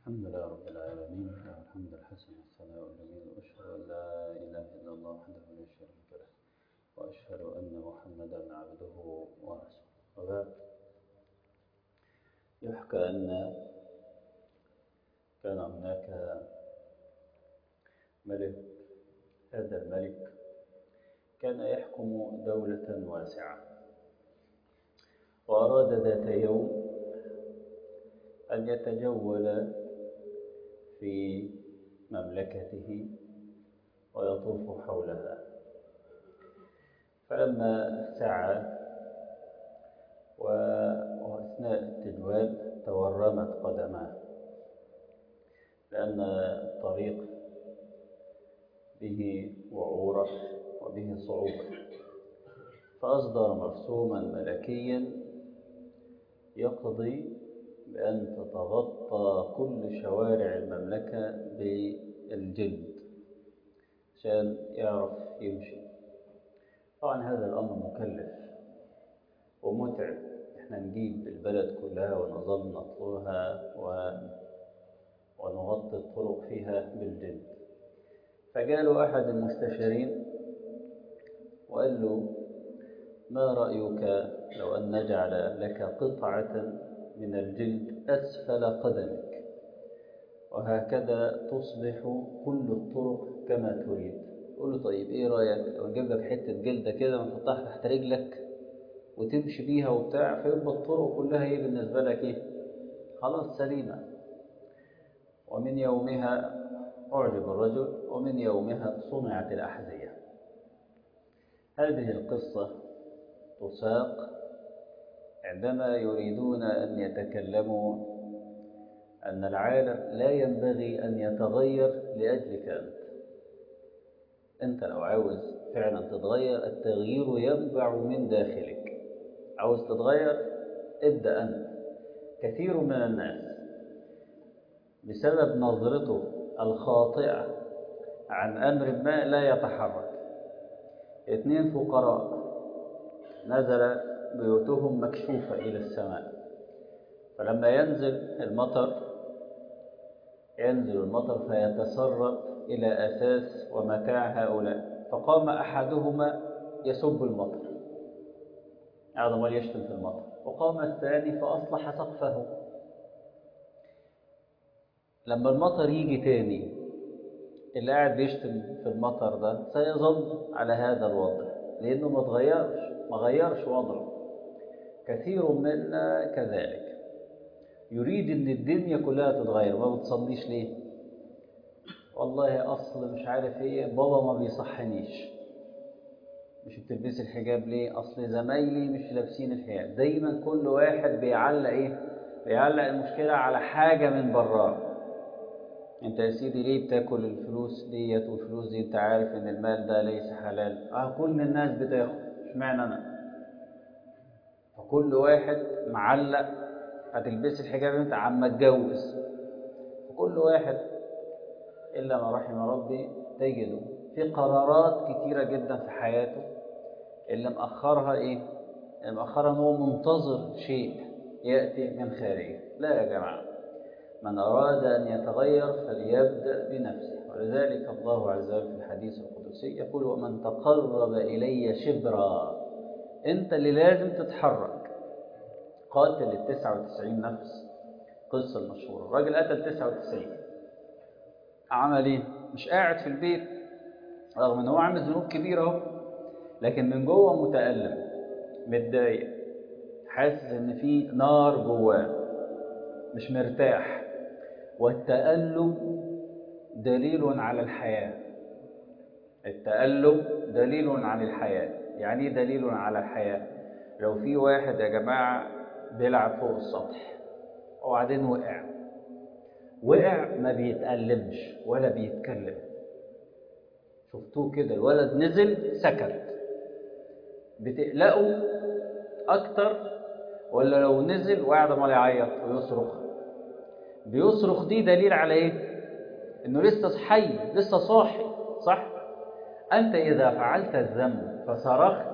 الحمد لله رب العالمين له الحمد الحسن والثناء الجميل وأشهد أن لا إله إلا الله وحده لا شريك له وأشهد أن محمدا عبده ورسوله وبعد يحكى أن كان هناك ملك هذا الملك كان يحكم دولة واسعة وأراد ذات يوم أن يتجول في مملكته ويطوف حولها فلما سعى وأثناء التجوال تورمت قدماه لأن الطريق به وعورة وبه صعوبة فأصدر مرسوما ملكيا يقضي بأن تتغطى كل شوارع المملكة بالجلد عشان يعرف يمشي طبعا هذا الأمر مكلف ومتعب احنا نجيب البلد كلها ونظل نطلها و... ونغطي الطرق فيها بالجلد فجاله أحد المستشارين وقال له ما رأيك لو أن نجعل لك قطعة من الجلد أسفل قدمك وهكذا تصبح كل الطرق كما تريد قل له طيب ايه رأيك لو نجيب لك حتة جلدة كده ونحطها تحت رجلك وتمشي بيها وبتاع فيبقى الطرق كلها ايه بالنسبة لك ايه خلاص سليمة ومن يومها أعجب الرجل ومن يومها صنعت الأحذية هذه القصة تساق عندما يريدون أن يتكلموا أن العالم لا ينبغي أن يتغير لأجلك أنت أنت لو عاوز فعلا تتغير التغيير ينبع من داخلك عاوز تتغير ابدأ أنت كثير من الناس بسبب نظرته الخاطئة عن أمر ما لا يتحرك اثنين فقراء نزل بيوتهم مكشوفة إلى السماء فلما ينزل المطر ينزل المطر فيتسرب إلى أساس ومتاع هؤلاء فقام أحدهما يسب المطر قاعد امال يشتم في المطر وقام الثاني فأصلح سقفه لما المطر يجي تاني اللي قاعد بيشتم في المطر ده سيظل على هذا الوضع لأنه ما تغيرش ما غيرش وضعه كثير منا كذلك يريد ان الدنيا كلها تتغير ما بتصليش ليه والله اصل مش عارف ايه بابا ما بيصحنيش مش بتلبسي الحجاب ليه اصل زمايلي مش لابسين الحجاب دايما كل واحد بيعلق ايه بيعلق المشكله على حاجه من براه انت يا سيدي ليه بتاكل الفلوس ديت والفلوس دي انت عارف ان المال ده ليس حلال اه كل الناس بتاخد اشمعنى انا فكل واحد معلق هتلبسي الحجاب انت عم اتجوز كل واحد الا ما رحم ربي تجده في قرارات كتيره جدا في حياته اللي مأخرها ايه اللي مأخرها ان هو منتظر شيء يأتي من خارجه لا يا جماعه من أراد أن يتغير فليبدأ بنفسه ولذلك الله عز وجل في الحديث القدسي يقول ومن تقرب إلي شبرا أنت اللي لازم تتحرك قاتل التسعة وتسعين نفس قصة المشهورة الراجل قتل تسعة وتسعين عمل ايه؟ مش قاعد في البيت رغم ان هو عامل ذنوب كبيرة اهو لكن من جوه متألم متضايق حاسس ان في نار جواه مش مرتاح والتألم دليل على الحياة التألم دليل على الحياة يعني دليل على الحياة لو في واحد يا جماعة بيلعب فوق السطح وبعدين وقع وقع ما بيتألمش ولا بيتكلم شفتوه كده الولد نزل سكت بتقلقوا أكتر ولا لو نزل وقعد عمال يعيط ويصرخ بيصرخ دي دليل على ايه انه لسه حي لسه صاحي صح انت اذا فعلت الذنب فصرخت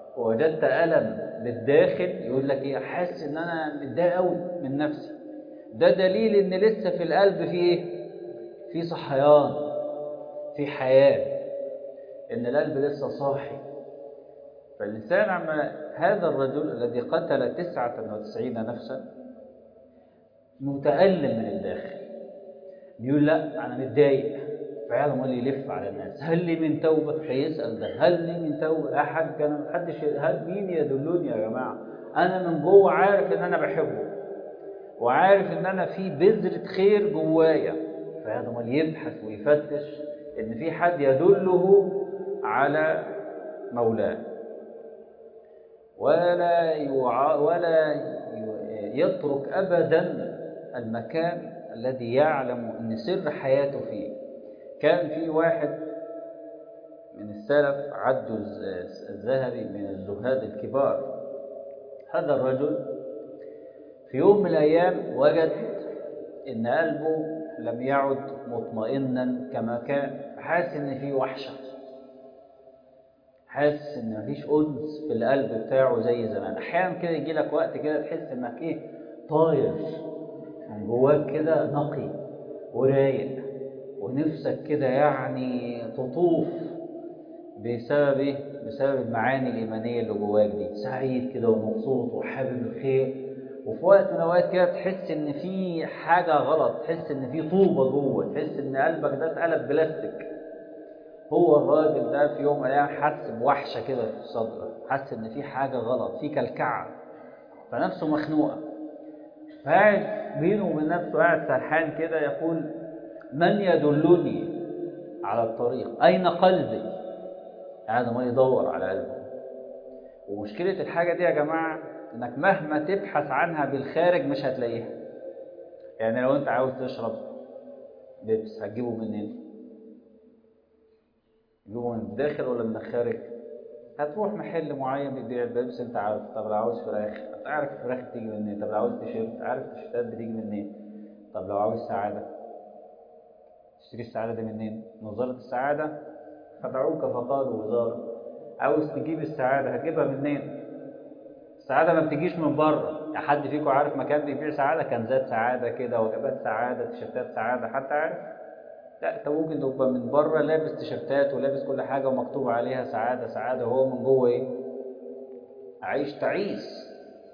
ووجدت الم بالداخل يقول لك ايه حاسس ان انا متضايق قوي من نفسي ده دليل ان لسه في القلب في ايه في صحيان في حياه ان القلب لسه صاحي فالإنسان عما هذا الرجل الذي قتل تسعة وتسعين نفسا متألم من الداخل بيقول لا أنا متضايق فعلا عمال يلف على الناس هل لي من توبة فيسأل ده هل لي من توبة يا حاج أنا محدش هل مين يدلوني يا جماعة أنا من جوه عارف إن أنا بحبه وعارف إن أنا في بذرة خير جوايا فهذا عمال يبحث ويفتش إن في حد يدله على مولاه ولا يوع... ولا يترك ابدا المكان الذي يعلم ان سر حياته فيه كان في واحد من السلف عد الذهبي من الزهاد الكبار هذا الرجل في يوم من الايام وجد ان قلبه لم يعد مطمئنا كما كان فحاسس ان في وحشه حاسس ان مفيش انس في القلب بتاعه زي زمان احيانا كده يجي لك وقت كده تحس انك ايه طاير من جواك كده نقي ورايق ونفسك كده يعني تطوف بسبب ايه بسبب المعاني الايمانيه اللي جواك دي سعيد كده ومبسوط وحابب الخير وفي وقت من الاوقات كده تحس ان في حاجه غلط تحس ان في طوبه جوه تحس ان قلبك ده اتقلب بلاستيك هو الراجل ده في يوم من الايام حس بوحشه كده في صدره حس ان في حاجه غلط في كلكعه فنفسه مخنوقه فقاعد بينه وبين نفسه قاعد سرحان كده يقول من يدلني على الطريق اين قلبي قاعد ما يدور على قلبه ومشكله الحاجه دي يا جماعه انك مهما تبحث عنها بالخارج مش هتلاقيها يعني لو انت عاوز تشرب بيبس هتجيبه منين تجيبه من الداخل ولا من الخارج هتروح محل معين بيبيع البيبس انت عارف طب لو عاوز فراخ انت عارف الفراخ بتيجي منين طب لو عاوز تيشيرت عارف التيشيرتات بتيجي منين طب لو عاوز سعاده تشتري السعاده دي منين نظاره السعاده خدعوك فقالوا وزاره عاوز تجيب السعاده هتجيبها منين السعاده ما بتجيش من بره يعني حد فيكم عارف مكان بيبيع سعاده كنزات سعاده كده وجبات سعاده تيشيرتات سعاده حتى عارف لا انت ممكن تبقى من بره لابس تيشيرتات ولابس كل حاجه ومكتوب عليها سعاده سعاده وهو من جوه ايه عايش تعيس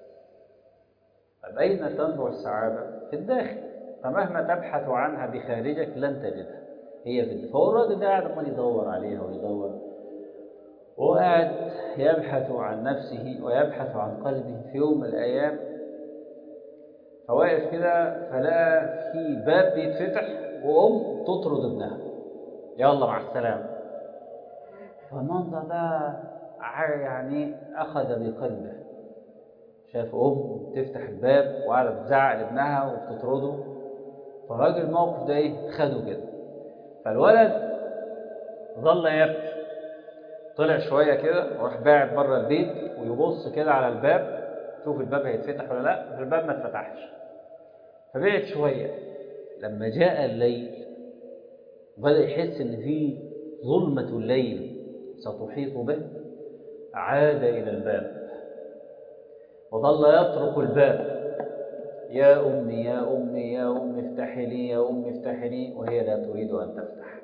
فأين تنبع السعادة؟ في الداخل فمهما تبحث عنها بخارجك لن تجدها هي في الداخل فهو الراجل ده قاعد عمال يدور عليها ويدور وهو قاعد يبحث عن نفسه ويبحث عن قلبه في يوم من الأيام فواقف كده فلقى في باب بيتفتح وأم تطرد ابنها يلا مع السلامة فالمنظر ده يعني أخذ بقلبه شاف أم تفتح الباب وقاعدة بتزعق لابنها وبتطرده فالراجل الموقف ده إيه خده كده فالولد ظل يبكي طلع شوية كده وراح باعد بره البيت ويبص كده على الباب شوف الباب هيتفتح ولا لا الباب ما اتفتحش فبعد شوية لما جاء الليل بدأ يحس إن في ظلمة الليل ستحيط به عاد إلى الباب وظل يطرق الباب يا أمي يا أمي يا أمي افتحي لي يا أمي افتحي لي وهي لا تريد أن تفتح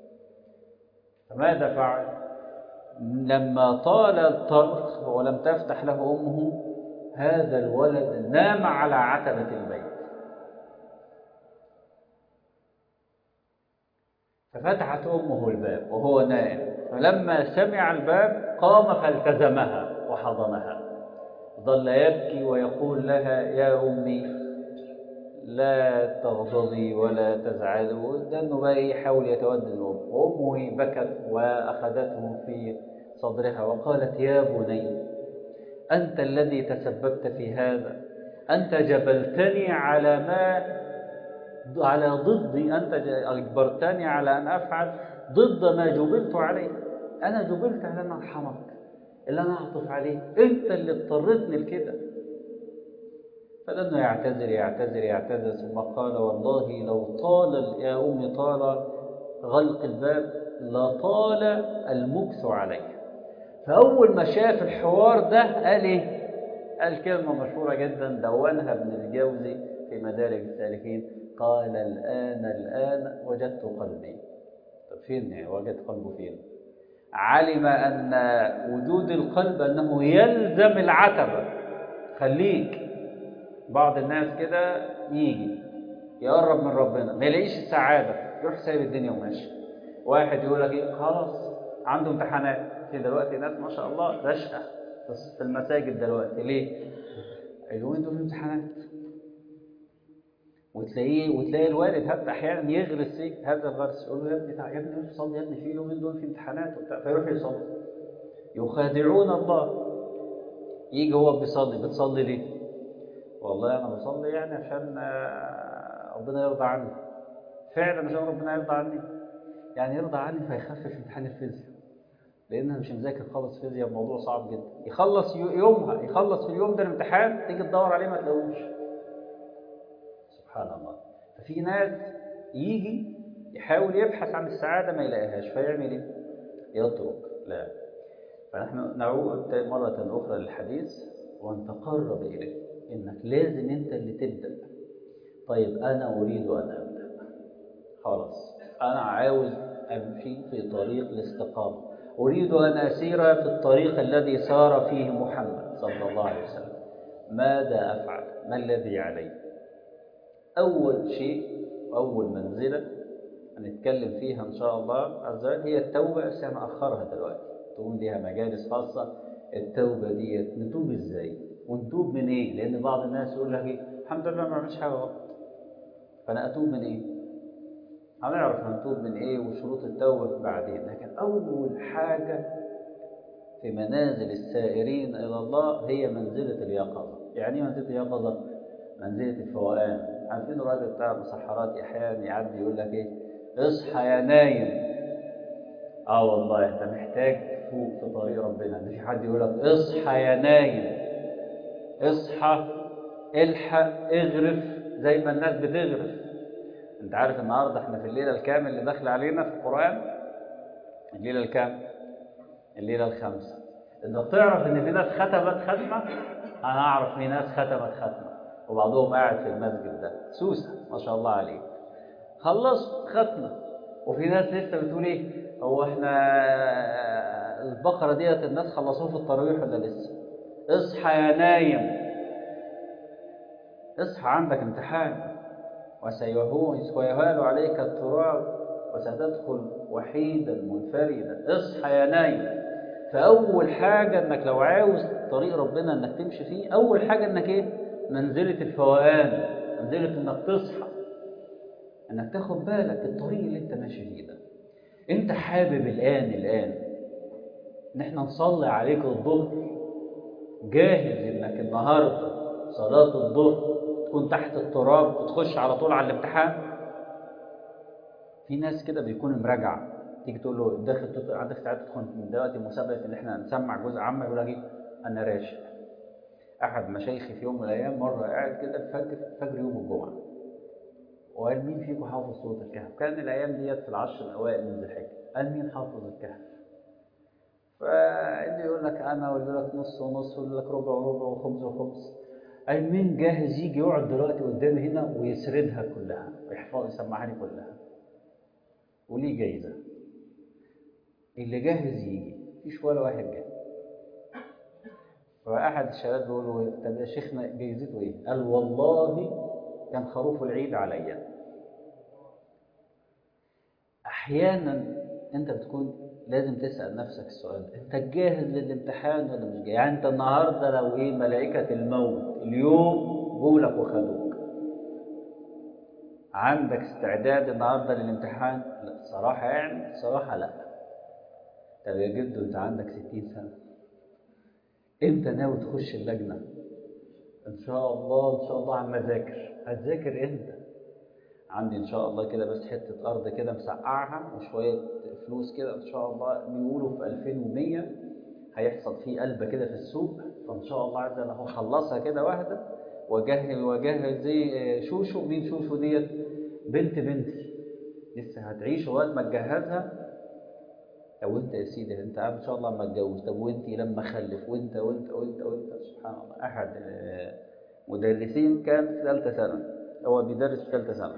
فماذا فعل؟ لما طال الطرق ولم تفتح له أمه هذا الولد نام على عتبة البيت ففتحت أمه الباب وهو نائم فلما سمع الباب قام فالتزمها وحضنها ظل يبكي ويقول لها يا أمي لا تغضبي ولا تزعلي لأنه بقى يحاول يتودد الأم وأمه بكت وأخذته في صدرها وقالت يا بني أنت الذي تسببت في هذا أنت جبلتني على ما على ضدي أنت أجبرتني على أن أفعل ضد ما جبلت عليه أنا جبلت على أن أرحمك اللي أنا أعطف عليه أنت اللي اضطرتني لكده فلأنه يعتذر يعتذر يعتذر ثم قال والله لو طال يا أمي طال غلق الباب لطال المكث عليه فأول ما شاف الحوار ده قال إيه؟ قال كلمة مشهورة جدا دونها ابن الجوزي في مدارج السالكين قال الآن الآن وجدت قلبي طب فين يعني وجد قلبه فين علم أن وجود القلب أنه يلزم العتبة خليك بعض الناس كده يجي يقرب من ربنا ما يلاقيش السعادة يروح سايب الدنيا وماشي واحد يقول لك ايه خلاص عنده امتحانات في دلوقتي ناس ما شاء الله رشقة في المساجد دلوقتي ليه؟ اليومين دول امتحانات وتلاقيه وتلاقي الوالد حتى احيانا يغرس ايه هذا الغرس يقول له يا ابني تعال يا ابني روح صلي يا ابني في اليومين دول في امتحانات وبتاع فيروح يصلي يخادعون الله يجي هو بيصلي بتصلي ليه؟ والله انا بصلي يعني عشان ربنا يرضى عني فعلا عشان ربنا يرضى عني يعني يرضى عني فيخفف امتحان الفيزياء لان انا مش مذاكر خالص فيزياء الموضوع صعب جدا يخلص يومها يخلص في اليوم ده الامتحان تيجي تدور عليه ما تلاقوش سبحان الله ففي ناس يجي يحاول يبحث عن السعادة ما يلاقيهاش فيعمل ايه؟ يترك لا فنحن نعود مرة أخرى للحديث وأن تقرب إليه إنك لازم أنت اللي تبدأ طيب أنا أريد أن أبدأ خلاص أنا عاوز أمشي في طريق الاستقامة أريد أن أسير في الطريق الذي سار فيه محمد صلى الله عليه وسلم ماذا أفعل؟ ما الذي علي؟ أول شيء أول منزلة هنتكلم فيها إن شاء الله عز وجل هي التوبة بس هنأخرها دلوقتي تقوم ليها مجالس خاصة التوبة ديت نتوب إزاي؟ ونتوب من إيه؟ لأن بعض الناس يقول لك إيه؟ الحمد لله ما عملش حاجة غلط فأنا أتوب من إيه؟ هنعرف هنتوب من إيه وشروط التوبة بعدين لكن أول حاجة في منازل السائرين إلى الله هي منزلة اليقظة يعني إيه منزلة اليقظة؟ منزلة الفوقان عارفين الراجل بتاع المسحرات أحيانا يعدي يقول لك إيه اصحى يا نايم اه والله انت محتاج تفوق في طريق ربنا ان في حد يقول لك اصحى يا نايم اصحى الحق اغرف زي ما الناس بتغرف انت عارف النهارده احنا في الليله الكامل اللي داخل علينا في القران الليله الكام الليله الخامسه انت تعرف ان في ناس ختمت ختمه انا اعرف في ناس ختمت ختمه وبعضهم قاعد في المسجد ده سوسه ما شاء الله عليه خلص ختمه وفي ناس لسه بتقول ايه هو احنا البقره ديت الناس خلصوه في التراويح ولا لسه اصحى يا نايم اصحى عندك امتحان وسيهون ويهال عليك التراب وستدخل وحيدا منفردا اصحى يا نايم فاول حاجه انك لو عاوز طريق ربنا انك تمشي فيه اول حاجه انك ايه منزله الفوقان منزله انك تصحى انك تاخد بالك الطريق اللي انت ماشي فيه ده انت حابب الان الان ان احنا نصلي عليك الظهر جاهز انك النهارده صلاه الظهر تكون تحت التراب وتخش على طول على الامتحان في ناس كده بيكون مراجع تيجي تقول له داخل عندك ساعات تدخل من دلوقتي مسابقه ان احنا نسمع جزء عام يقول لك ايه انا راشق احد مشايخي في يوم من الايام مره قاعد كده الفجر فجر يوم الجمعه وقال مين فيكم حافظ سوره الكهف كان الايام ديت في العشر الاوائل من ذي الحجه قال مين حافظ الكهف فاللي يقول لك انا واللي يقول لك نص ونص واللي يقول لك ربع وربع وخمس وخمس قال مين جاهز يجي يقعد دلوقتي قدامي هنا ويسردها كلها ويحفظ يسمعها لي كلها وليه جايزه اللي جاهز يجي مفيش ولا واحد جاهز فأحد الشباب بيقول له طب يا شيخنا جايزته ايه؟ قال والله كان خروف العيد عليا. أحيانا أنت بتكون لازم تسأل نفسك السؤال أنت جاهز للامتحان ولا مش جاهز؟ يعني أنت النهارده لو إيه ملائكة الموت اليوم جولك وخدوك. عندك استعداد النهارده للامتحان؟ لا الصراحة يعني الصراحة لا. طب يا جدو أنت عندك 60 سنة. امتى ناوي تخش اللجنة ان شاء الله ان شاء الله عم اذاكر هتذاكر امتى عندي ان شاء الله كده بس حتة ارض كده مسقعها وشوية فلوس كده ان شاء الله بيقولوا في 2100 هيحصل فيه قلبة كده في السوق فان شاء الله عز وجل هخلصها كده واحدة واجهز واجهز زي شوشو مين شوشو ديت بنت بنتي لسه هتعيش وقت ما تجهزها طب وانت يا سيدي انت ان شاء الله لما اتجوز طب وانت لما اخلف وانت وانت وانت وانت سبحان الله احد مدرسين كان في ثالثه ثانوي هو بيدرس في ثالثة ثانوي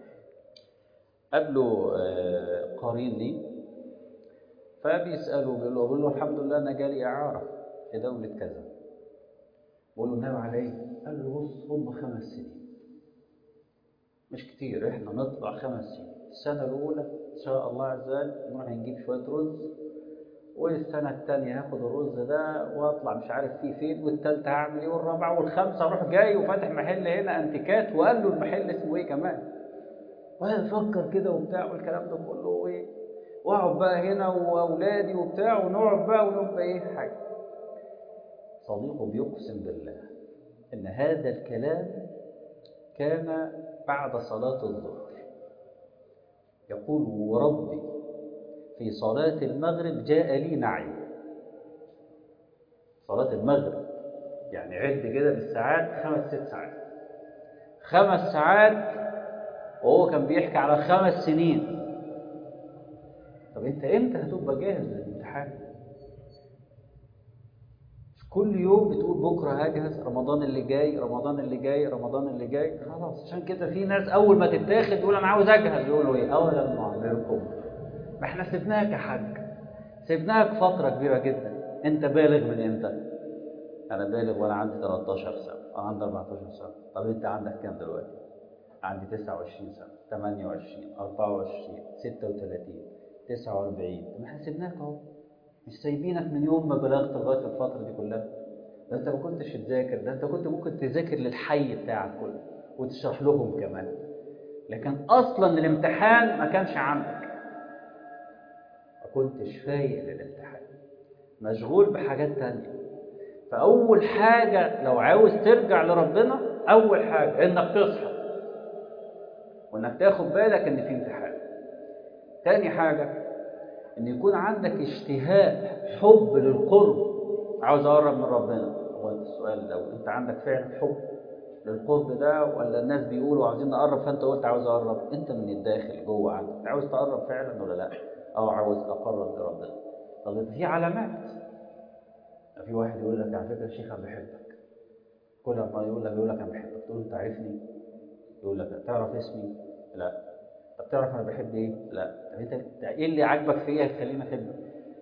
قابله آه، قرين لي فبيسأله بيقول له بيقول له الحمد لله أنا جالي إعارة في دولة كذا بقول له ناوي على إيه؟ قال له بص هم خمس سنين مش كتير إحنا نطلع خمس سنين السنة الأولى إن شاء الله عز وجل نروح نجيب شوية رز والسنة الثانية هاخد الرز ده واطلع مش عارف فيه فين والثالثة هعمل ايه والرابعة والخامسة اروح جاي وفاتح محل هنا انتيكات وقال له المحل اسمه ايه كمان وانا افكر كده وبتاع والكلام ده كله ايه واقعد بقى هنا واولادي وبتاع ونقعد بقى ونبقى ايه حاجة صديقه بيقسم بالله ان هذا الكلام كان بعد صلاة الظهر يقول وربي في صلاة المغرب جاء لي نعي صلاة المغرب يعني عد كده بالساعات خمس ست ساعات خمس ساعات وهو كان بيحكي على خمس سنين طب انت امتى هتبقى جاهز للامتحان كل يوم بتقول بكره هجهز رمضان اللي جاي رمضان اللي جاي رمضان اللي جاي خلاص عشان كده في ناس اول ما تتاخد يقول انا عاوز اجهز يقولوا ايه اولا نعمركم ما احنا سيبناك يا حاج سيبناك فتره كبيره جدا انت بالغ من امتى انا بالغ وانا عندي 13 سنه انا عندي 14 سنه طب انت عندك كام دلوقتي عندي 29 سنه 28 24 36 49 ما احنا سيبناك اهو مش سايبينك من يوم ما بلغت لغايه الفتره دي كلها ده انت ما كنتش تذاكر ده انت كنت ممكن تذاكر للحي بتاعك كله وتشرح لهم كمان لكن اصلا الامتحان ما كانش عندك ما كنتش فايق للامتحان مشغول بحاجات تانية فاول حاجه لو عاوز ترجع لربنا اول حاجه انك تصحى وانك تاخد بالك ان في امتحان تاني حاجه ان يكون عندك اشتهاء حب للقرب عاوز اقرب من ربنا هو السؤال لو انت عندك فعلا حب للقرب ده ولا الناس بيقولوا عاوزين نقرب فانت قلت عاوز اقرب انت من الداخل جوه عندك عاوز تقرب فعلا ولا لا او عاوز اقرب لربنا طب في علامات في واحد يقول لك على فكره الشيخ انا بحبك كل ما يقول لك يقول لك انا بحبك تقول له انت عارفني يقول لك تعرف اسمي لا طب تعرف انا بحب ايه لا طب انت ايه اللي عاجبك فيا يخليني احبك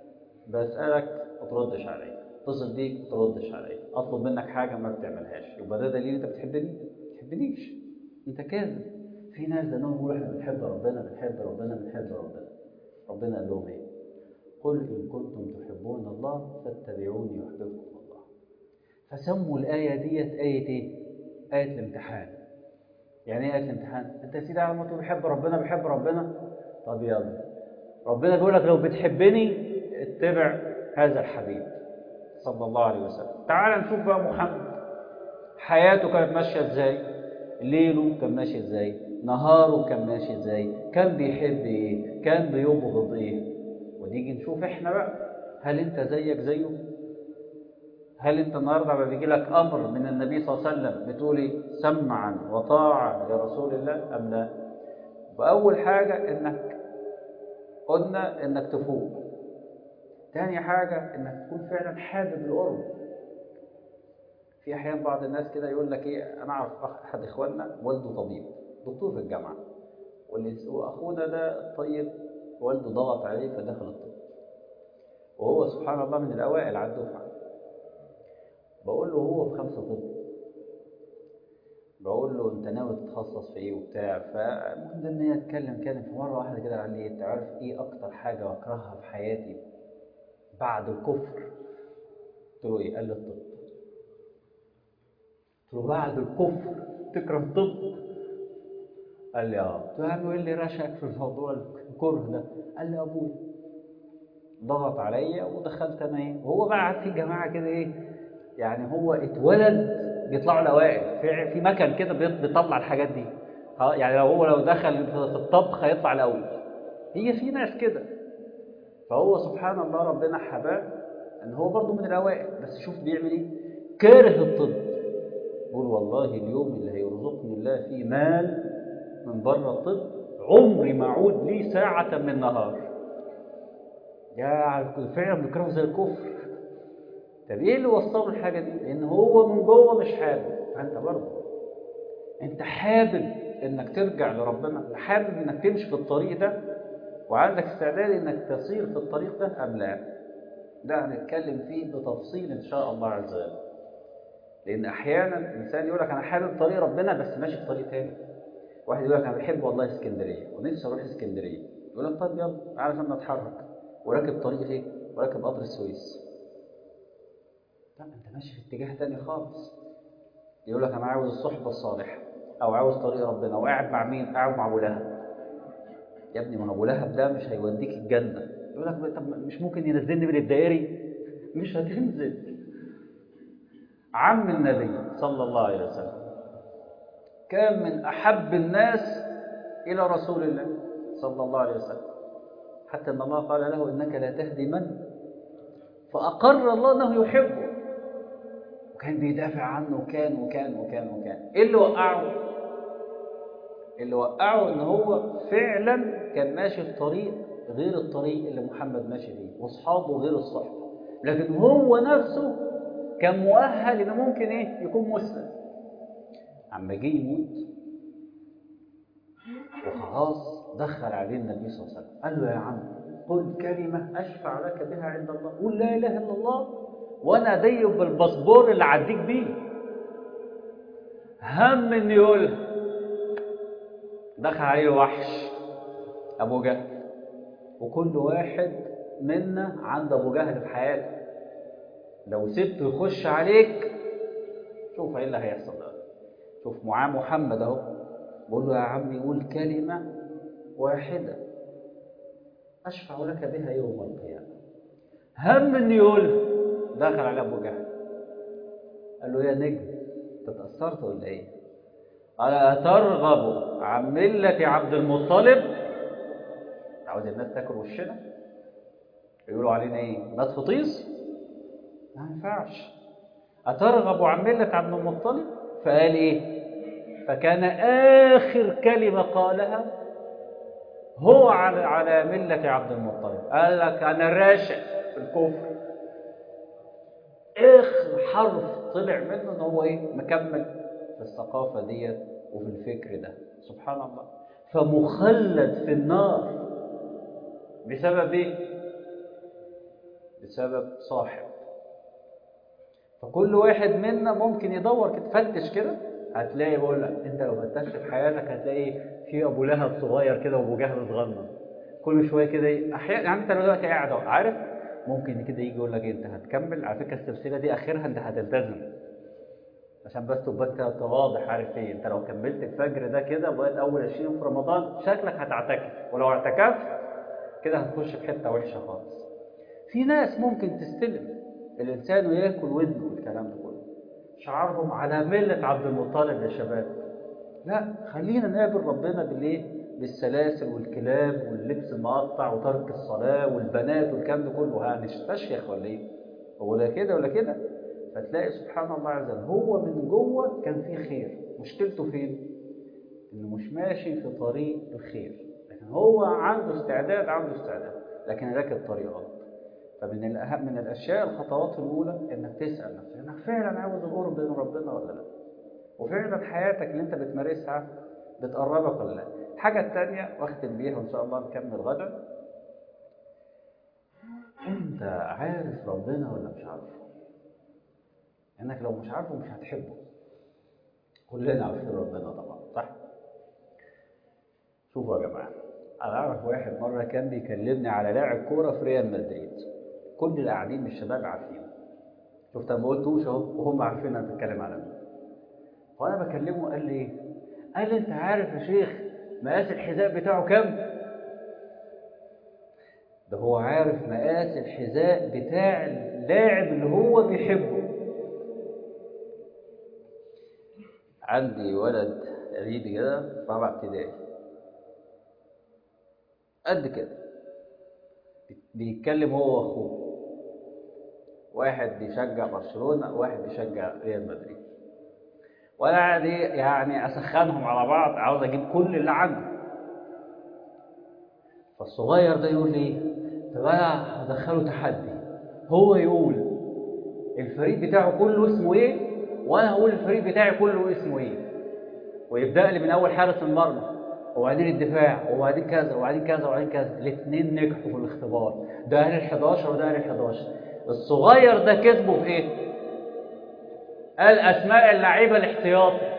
بسالك ما تردش عليا اتصل بيك ما تردش عليا اطلب منك حاجه ما بتعملهاش يبقى ده دليل انت بتحبني ما تحبنيش انت كاذب في ناس لانهم يقولوا احنا بنحب ربنا بنحب ربنا بنحب ربنا ربنا قال لهم ايه قل ان كنتم تحبون الله فاتبعوني يحببكم الله فسموا الايه ديت ايه ايه ايه الامتحان يعني ايه ايه الامتحان انت يا سيدي على ما تقول بحب ربنا بحب ربنا طب يلا ربنا بيقول لك لو بتحبني اتبع هذا الحبيب صلى الله عليه وسلم تعال نشوف بقى محمد حياته كانت ماشيه ازاي ليله كان ماشي ازاي نهاره كان ماشي ازاي كان بيحب ايه كان بيبغض ايه ونيجي نشوف احنا بقى هل انت زيك زيه هل انت النهارده لما بيجي لك امر من النبي صلى الله عليه وسلم بتقولي سمعا وطاعه لرسول الله ام لا واول حاجه انك قلنا انك تفوق تاني حاجه انك تكون فعلا حابب القرب في احيان بعض الناس كده يقول لك ايه انا اعرف احد اخواننا والده طبيب دكتور في الجامعه واخونا ده الطيب والده ضغط عليه فدخل الطب وهو سبحان الله من الاوائل على الدفعه بقول له هو في خمسه طب بقول له انت ناوي تتخصص في ايه وبتاع فالمهم ان هي اتكلم كلم في مره واحده كده قال لي انت عارف ايه اكتر حاجه بكرهها في حياتي بعد الكفر قلت له ايه قال لي الطب قلت له بعد الكفر تكره الطب قال لي اه قلت له يا عم ايه اللي رشك في الموضوع الكره ده قال لي ابويا ضغط عليا ودخلت انا ايه وهو بقى قاعد في جماعه كده ايه يعني هو اتولد بيطلعوا الاوائل في في مكان كده بيطلع الحاجات دي اه يعني لو هو لو دخل في الطبخ هيطلع الاول هي في ناس كده فهو سبحان الله ربنا حباه ان هو برضه من الاوائل بس شوف بيعمل ايه كاره الطب يقول والله اليوم اللي هيرزقني الله فيه مال من بره الطب عمري ما اعود لي ساعة من نهار يا فعلا بيكرهه زي الكفر طب ايه اللي وصله الحاجة دي؟ لأن هو من جوه مش حابب فأنت برضه انت حابب انك ترجع لربنا حابب انك تمشي في الطريق ده وعندك استعداد انك تسير في الطريق ده ام لا ده هنتكلم فيه بتفصيل ان شاء الله عز وجل لان احيانا الانسان يقول لك انا حابب طريق ربنا بس ماشي في طريق تاني واحد يقول لك انا بحب والله اسكندريه ونفسي اروح اسكندريه يقول لك طب يلا عارف ان اتحرك وراكب طريق ايه وراكب قطر السويس لا انت ماشي في اتجاه تاني خالص يقول لك انا عاوز الصحبه الصالحه او عاوز طريق ربنا وقاعد مع مين قاعد مع ابو لهب يا ابني ما ابو لهب ده مش هيوديك الجنه يقول لك طب مش ممكن ينزلني من الدائري مش هتنزل عم النبي صلى الله عليه وسلم كان من احب الناس الى رسول الله صلى الله عليه وسلم حتى ان الله قال له انك لا تهدي من فاقر الله انه يحبه وكان بيدافع عنه وكان وكان وكان وكان ايه اللي وقعه اللي وقعه ان هو فعلا كان ماشي في طريق غير الطريق اللي محمد ماشي فيه واصحابه غير الصحبه لكن هو نفسه كان مؤهل انه ممكن ايه يكون مسلم عما جه يموت وخلاص دخل عليه النبي صلى الله عليه وسلم قال له يا عم قل كلمه اشفع لك بها عند الله قل لا اله الا الله وانا اديب بالباسبور اللي عديك بيه هم ان يقولها دخل عليه وحش ابو جهل وكل واحد منا عند ابو جهل في حياته لو سبته يخش عليك شوف ايه اللي هيحصل ده شوف معاه محمد اهو بقول له يا عمي قول كلمه واحده اشفع لك بها يوم القيامه هم ان يقولها دخل على ابو جهل قال له يا نجم تتاثرت ولا ايه قال اترغب عن مله عبد المطلب عاوز الناس تاكل وشنا يقولوا علينا ايه ناس فطيس ما ينفعش اترغب عن مله عبد المطلب فقال ايه فكان اخر كلمه قالها هو على على مله عبد المطلب قال لك انا راشق في الكفر اخر حرف طلع منه ان هو ايه مكمل في الثقافه ديت وفي الفكر ده سبحان الله فمخلد في النار بسبب ايه بسبب صاحب فكل واحد منا ممكن يدور كده فتش كده هتلاقي بقول لك انت لو فتشت في حياتك هتلاقي في ابو لهب صغير كده وابو جهل صغنن كل شويه كده احيانا يعني انت دلوقتي قاعد عارف ممكن كده يجي يقول لك انت هتكمل على فكره السلسله دي اخرها انت هتلتزم عشان بس تبقى انت واضح عارف ايه انت لو كملت الفجر ده كده بقيت اول 20 في رمضان شكلك هتعتكف ولو اعتكفت كده هتخش في حته وحشه خالص في ناس ممكن تستلم الانسان وياكل ودنه والكلام ده كله شعارهم على مله عبد المطلب يا شباب لا خلينا نقابل ربنا بالايه بالسلاسل والكلاب واللبس المقطع وترك الصلاه والبنات والكلام ده كله هنستشيخ ولا ايه هو لا كده ولا كده فتلاقي سبحان الله عز وجل هو من جوه كان فيه خير مشكلته فين انه مش ماشي في طريق الخير لكن هو عنده استعداد عنده استعداد لكن راكب طريق غلط فمن الأهم من الأشياء الخطوات الأولى إنك تسأل نفسك إنك فعلا عاوز القرب من ربنا ولا لا وفعلا حياتك اللي أنت بتمارسها بتقربك ولا لا الحاجة الثانية واختم بيها وإن شاء الله نكمل غدا أنت عارف ربنا ولا مش عارفه إنك لو مش عارفه مش هتحبه كلنا عارفين ربنا طبعا صح شوفوا يا جماعة أنا أعرف واحد مرة كان بيكلمني على لاعب كورة في ريال مدريد كل اللي قاعدين من الشباب عارفينه شفت ما قلتوش اهو وهم عارفين انا بتكلم على مين فانا بكلمه قال لي ايه قال لي انت عارف يا شيخ مقاس الحذاء بتاعه كام ده هو عارف مقاس الحذاء بتاع اللاعب اللي هو بيحبه عندي ولد قريبي كده في رابعه ابتدائي قد كده بيتكلم هو واخوه واحد بيشجع برشلونه وواحد بيشجع ريال مدريد وانا قاعد ايه يعني اسخنهم على بعض عاوز اجيب كل اللي عنده فالصغير ده يقول لي طب انا هدخله تحدي هو يقول الفريق بتاعه كله اسمه ايه وانا هقول الفريق بتاعي كله اسمه ايه ويبدأ لي من أول حارس المرمى وبعدين الدفاع وبعدين كذا وبعدين كذا وبعدين كذا الاثنين نجحوا في الاختبار ده قال ال 11 وده قال ال 11 الصغير ده كسبه في ايه؟ قال اسماء اللعيبه الاحتياطي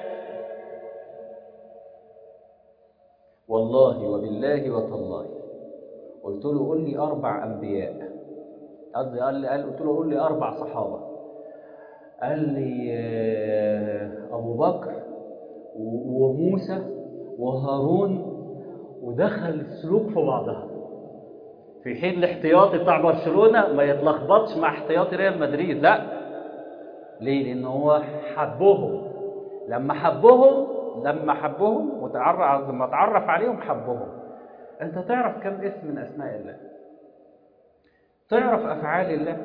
والله وبالله وتالله قلت له قول لي اربع انبياء قصدي قال لي قال قلت له قول لي اربع صحابه قال لي آه، ابو بكر و- وموسى وهارون ودخل السلوك في بعضها في حين الاحتياطي بتاع برشلونه ما يتلخبطش مع احتياطي ريال مدريد لا ليه لان هو حبهم لما حبهم لما حبهم وتعرف لما اتعرف عليهم حبهم انت تعرف كم اسم من اسماء الله تعرف افعال الله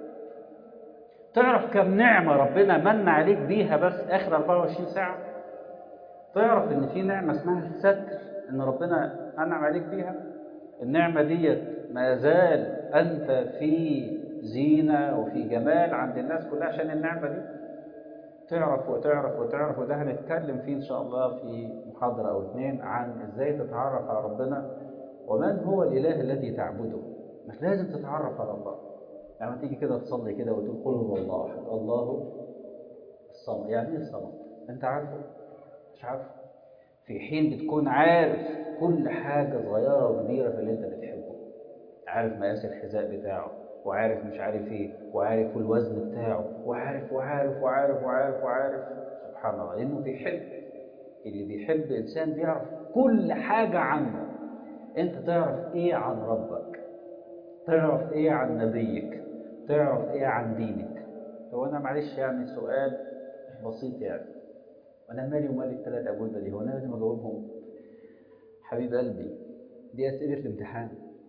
تعرف كم نعمه ربنا من عليك بيها بس اخر 24 ساعه تعرف ان في نعمه اسمها الستر ان ربنا انعم عليك بيها النعمه ديت ما زال انت في زينه وفي جمال عند الناس كلها عشان النعمه دي تعرف وتعرف وتعرف وده هنتكلم فيه ان شاء الله في محاضره او اتنين عن ازاي تتعرف على ربنا ومن هو الاله الذي تعبده مش لازم تتعرف على الله لما تيجي كده تصلي كده وتقول قل هو الله احد الله الصمد يعني ايه الصمد انت عارفه مش عارفه في حين بتكون عارف كل حاجه صغيره وكبيره في اللي انت بتحبه عارف مقاس الحذاء بتاعه وعارف مش عارف ايه وعارف الوزن بتاعه وعارف وعارف وعارف وعارف وعارف سبحان الله لانه بيحب اللي بيحب انسان بيعرف كل حاجه عنه انت تعرف ايه عن ربك تعرف ايه عن نبيك تعرف ايه عن دينك هو انا معلش يعني سؤال بسيط يعني وانا مالي ومالي الثلاث اجوبه دي هو انا لازم اجاوبهم حبيب قلبي دي اسئله الامتحان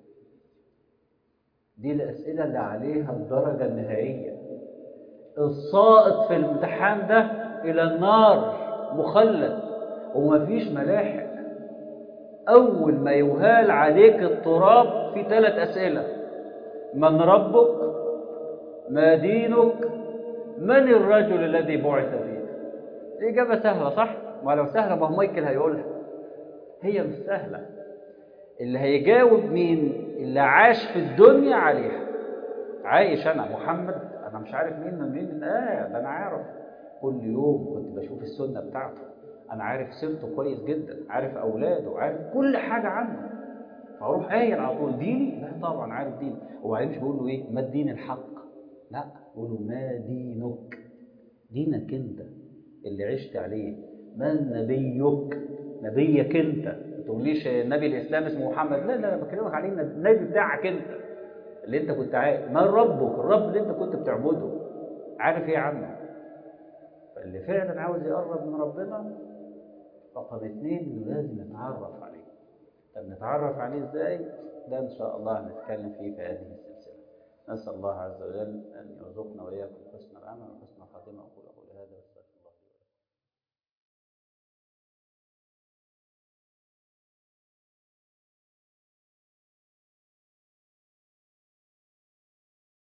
دي الاسئله اللي عليها الدرجه النهائيه الساقط في الامتحان ده الى النار مخلد ومفيش ملاحق اول ما يهال عليك التراب في ثلاث اسئله من ربك ما دينك من الرجل الذي بعث فيك الإجابة سهلة صح؟ ما لو سهلة ما هو مايكل هيقولها هي مش سهلة اللي هيجاوب مين اللي عاش في الدنيا عليها عايش أنا محمد أنا مش عارف مين من مين آه ده أنا عارف كل يوم كنت بشوف السنة بتاعته أنا عارف سيرته كويس جدا عارف أولاده عارف كل حاجة عنه فأروح قايل على طول ديني لا طبعا عارف ديني وبعدين مش بقول له إيه ما الدين الحق لا بقول له ما دينك دينك أنت اللي عشت عليه من نبيك نبيك انت ما تقوليش نبي الاسلام اسمه محمد لا لا انا بكلمك عليه النبي بتاعك انت اللي انت كنت عارف من ربك الرب اللي انت كنت بتعبده عارف ايه عنه فاللي فعلا عاوز يقرب من ربنا رقم اثنين انه لازم يتعرف عليه طب نتعرف عليه ازاي ده ان شاء الله هنتكلم فيه في هذه السلسله نسال الله عز وجل ان يرزقنا واياكم حسن العمل وحسن الخاتمه